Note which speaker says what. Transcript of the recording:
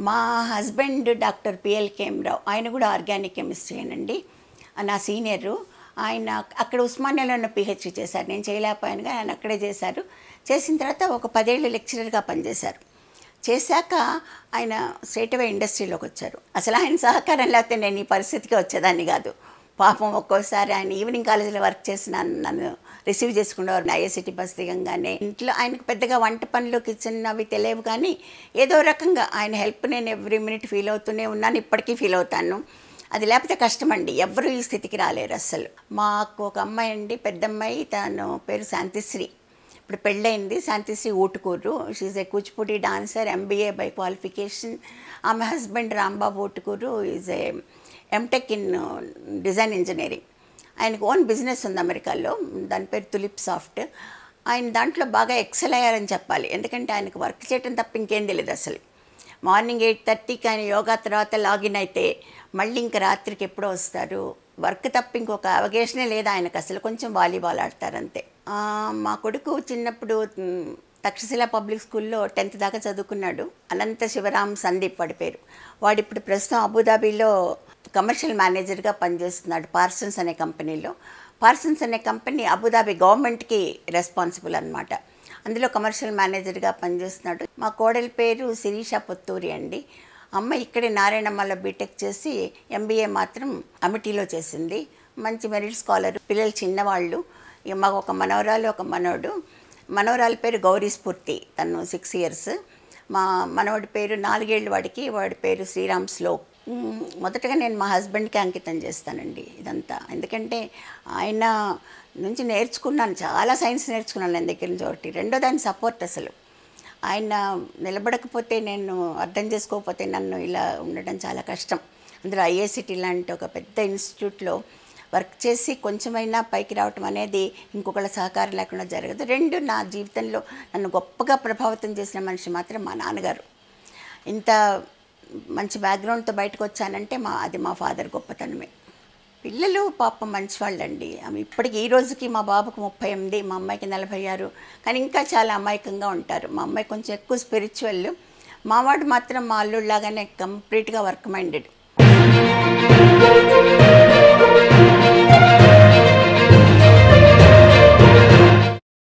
Speaker 1: మా husband doctor PL రావు ఆయన కూడా ఆర్గానిక్ కెమిస్ట్రీనండి నా సీనియరు ఆయన అక్కడ ఉస్మానియాలో ఉన్న పిహెచ్డి చేశారు నేను చేయలేకపోయాను కానీ ఆయన అక్కడే చేశారు చేసిన తర్వాత ఒక పదేళ్ళు లెక్చరర్గా పనిచేశారు చేశాక ఆయన స్ట్రేట్ అవే ఇండస్ట్రీలోకి వచ్చారు అసలు ఆయన సహకారం లేకపోతే నేను ఈ పరిస్థితికి వచ్చేదాన్ని కాదు పాపం ఒక్కోసారి ఆయన ఈవినింగ్ కాలేజీలో వర్క్ చేసిన నన్ను రిసీవ్ చేసుకునేవారు ఐఎస్సిటీ బస్ దిగంగానే ఇంట్లో ఆయనకు పెద్దగా వంట పనులు కిచెన్ అవి తెలియవు కానీ ఏదో రకంగా ఆయన హెల్ప్ నేను ఎవ్రీ మినిట్ ఫీల్ అవుతూనే ఉన్నాను ఇప్పటికీ ఫీల్ అవుతాను అది లేకపోతే కష్టమండి ఎవరు ఈ స్థితికి రాలేరు అస్సలు మాకు ఒక అమ్మాయి అండి పెద్ద అమ్మాయి తను పేరు శాంతిశ్రీ ఇప్పుడు పెళ్ళయింది Shantisri Utukuru she a Kuchipudi dancer MBA by qualification ఆమె husband Rambabu Utukuru is a MTech in design engineering ఆయనకు ఓన్ బిజినెస్ ఉంది అమెరికాలో దాని పేరు తులిప్ సాఫ్ట్ ఆయన దాంట్లో బాగా ఎక్సెల్ అయ్యారని చెప్పాలి ఎందుకంటే ఆయనకు వర్క్ చేయడం తప్ప ఇంకేం తెలియదు అసలు మార్నింగ్ ఎయిట్ థర్టీకి ఆయన యోగా తర్వాత లాగిన్ అయితే మళ్ళీ ఇంక రాత్రికి ఎప్పుడో వస్తారు వర్క్ తప్ప ఇంకొక అవగేషనే లేదు ఆయనకు అసలు కొంచెం వాలీబాల్ ఆడతారంతే ఆ, మా కొడుకు చిన్నప్పుడు మ్, తక్షశిల పబ్లిక్ స్కూల్లో టెన్త్ దాకా చదువుకున్నాడు అనంత శివరాం సందీప్ వాడి పేరు వాడు ఇప్పుడు ప్రస్తుతం అబుదాబీలో కమర్షియల్ మేనేజర్గా పనిచేస్తున్నాడు పార్సన్స్ అనే కంపెనీలో పార్సన్స్ అనే కంపెనీ అబుదాబీ గవర్నమెంట్కి రెస్పాన్సిబుల్ అనమాట అందులో కమర్షియల్ మేనేజర్గా పనిచేస్తున్నాడు మా కోడలి పేరు శిరీష పొత్తూరి అండి అమ్మ ఇక్కడే నారాయణమ్మలో బీటెక్ చేసి ఎంబీఏ మాత్రం అమిటీలో చేసింది మంచి మెరిట్ స్కాలర్ పిల్లలు చిన్నవాళ్ళు ఇక మాకు ఒక మనవరాలు ఒక మనవడు మనవరాలి పేరు గౌరీ స్ఫూర్తి తను సిక్స్ ఇయర్స్ మా మనవడి పేరు నాలుగేళ్ళు వాడికి వాడి పేరు శ్రీరామ్ స్లోక్ మ్మ్. మొదటగా నేను మా హస్బెండ్కి అంకితం చేస్తానండి ఇదంతా ఎందుకంటే ఆయన నుంచి నేర్చుకున్నాను చాలా సైన్స్ నేర్చుకున్నాను ఆయన దగ్గర నుంచి ఒకటి రెండో దాని సపోర్ట్ అసలు ఆయన నిలబడకపోతే నేను అర్థం చేసుకోకపోతే నన్ను ఇలా ఉండడం చాలా కష్టం అందులో ఐఏసిటీ లాంటి ఒక పెద్ద ఇన్స్టిట్యూట్లో వర్క్ చేసి కొంచెమైనా పైకి రావటం అనేది ఇంకొకళ్ళ సహకారం లేకుండా జరగదు రెండు నా జీవితంలో నన్ను గొప్పగా ప్రభావితం చేసిన మనిషి మాత్రం మా నాన్నగారు ఇంత మంచి బ్యాక్గ్రౌండ్తో బయటకు వచ్చానంటే మా అది మా ఫాదర్ గొప్పతనమే పిల్లలు పాపం మంచివాళ్ళండి ఆమె ఇప్పటికి ఈ రోజుకి మా బాబుకు ముప్పై ఎనిమిది మా అమ్మాయికి నలభై ఆరు కానీ ఇంకా చాలా అమాయకంగా ఉంటారు మా అమ్మాయి కొంచెం ఎక్కువ స్పిరిచువల్ మావాడు మాత్రం మా అల్లుడిలాగానే కంప్లీట్గా వర్క్ మైండెడ్